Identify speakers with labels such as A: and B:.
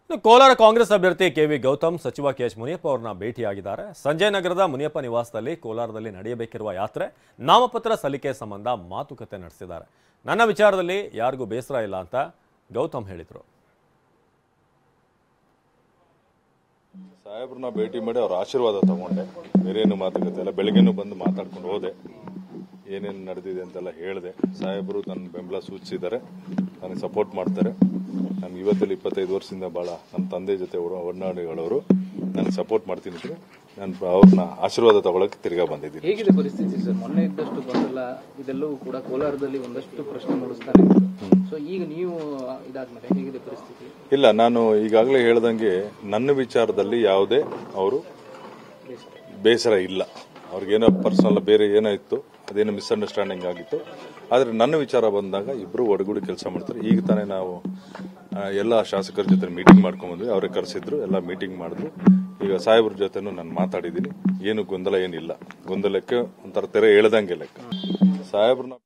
A: ಇನ್ನು ಕೋಲಾರ ಕಾಂಗ್ರೆಸ್ ಅಭ್ಯರ್ಥಿ ಕೆವಿ ಗೌತಮ್ ಸಚಿವ ಕೆ ಎಚ್ ಮುನಿಯಪ್ಪ ಅವರನ್ನ ಭೇಟಿಯಾಗಿದ್ದಾರೆ ಸಂಜಯ್ ನಗರದ ಮುನಿಯಪ್ಪ ನಿವಾಸದಲ್ಲಿ ಕೋಲಾರದಲ್ಲಿ ನಡೆಯಬೇಕಿರುವ ಯಾತ್ರೆ ನಾಮಪತ್ರ ಸಲ್ಲಿಕೆ ಸಂಬಂಧ ಮಾತುಕತೆ ನಡೆಸಿದ್ದಾರೆ ನನ್ನ ವಿಚಾರದಲ್ಲಿ ಯಾರಿಗೂ ಬೇಸರ ಇಲ್ಲ ಅಂತ ಗೌತಮ್ ಹೇಳಿದರು
B: ಸಾಹೇಬ್ರನ್ನ ಭೇಟಿ ಮಾಡಿ ಅವ್ರ ಆಶೀರ್ವಾದ ತಗೊಂಡೆ ಬೇರೇನು ಮಾತುಕತೆ ಇಲ್ಲ ಬೆಳಗ್ಗೆನೂ ಬಂದು ಮಾತಾಡ್ಕೊಂಡು ಹೋದೆ ಏನೇನು ನಡೆದಿದೆ ಅಂತೆಲ್ಲ ಹೇಳಿದೆ ಸಾಹೇಬರು ನನ್ನ ಬೆಂಬಲ ಸೂಚಿಸಿದ್ದಾರೆ ನನಗೆ ಸಪೋರ್ಟ್ ಮಾಡ್ತಾರೆ ನಾನು ಇವತ್ತಲ್ಲಿ ಇಪ್ಪತ್ತೈದು ವರ್ಷದಿಂದ ಭಾಳ ನನ್ನ ತಂದೆ ಜೊತೆ ಒಡ- ಒಡನಾಡಿಗಳವರು ನನಗೆ ಸಪೋರ್ಟ್ ಮಾಡ್ತೀನಿ ಅಂದ್ರೆ ನಾನು ಅವ್ರನ್ನ ಆಶೀರ್ವಾದ ತಗೊಳಕ್ಕೆ ತಿರ್ಗಾ ಬಂದಿದ್ದೀನಿ
C: ಹೇಗಿದೆ ಪರಿಸ್ಥಿತಿ ಸರ್ ಮೊನ್ನೆ ಇದ್ದಷ್ಟು ಗೊಂದಲ ಇದೆಲ್ಲವೂ ಕೂಡ ಕೋಲಾರದಲ್ಲಿ ಒಂದಷ್ಟು ಪ್ರಶ್ನೆ ಮೂಡಿಸ್ತಾನೆ ಸೊ ಈಗ ನೀವು ಇದಾದ್ಮೇಲೆ ಹೇಗಿದೆ ಪರಿಸ್ಥಿತಿ
B: ಇಲ್ಲ ನಾನು ಈಗಾಗಲೇ ಹೇಳ್ದಂಗೆ ನನ್ನ ವಿಚಾರದಲ್ಲಿ ಯಾವುದೇ ಅವರು ಬೇಸರ ಇಲ್ಲ ಅವ್ರಿಗೇನೋ ಪರ್ಸನಲ್ ಬೇರೆ ಏನೋ ಇತ್ತು ಅದೇನೋ ಮಿಸ್ಅಂಡರ್ಸ್ಟ್ಯಾಂಡಿಂಗ್ ಆಗಿತ್ತು ಆದರೆ ನನ್ನ ವಿಚಾರ ಬಂದಾಗ ಇಬ್ಬರು ಒಡಗೂಡಿ ಕೆಲಸ ಮಾಡ್ತಾರೆ ಈಗ ತಾನೇ ನಾವು ಆ, ಎಲ್ಲ ಶಾಸಕರ ಜೊತೆ ಮೀಟಿಂಗ್ ಮಾಡ್ಕೊಂಡ್ಬಂದ್ವಿ ಅವರೇ ಕರೆಸಿದ್ರು ಎಲ್ಲ ಮೀಟಿಂಗ್ ಮಾಡಿದ್ರು ಈಗ ಸಾಹೇಬ್ರ ಜೊತೆನೂ ನಾನು ಮಾತಾಡಿದ್ದೀನಿ ಏನು ಗೊಂದಲ ಏನಿಲ್ಲ ಗೊಂದಲಕ್ಕೆ ಒಂಥರ ತೆರೆ ಎಳ್ದಂಗೆ ಲೆಕ್ಕ ಸಾಹೇಬ್ರನ್ನ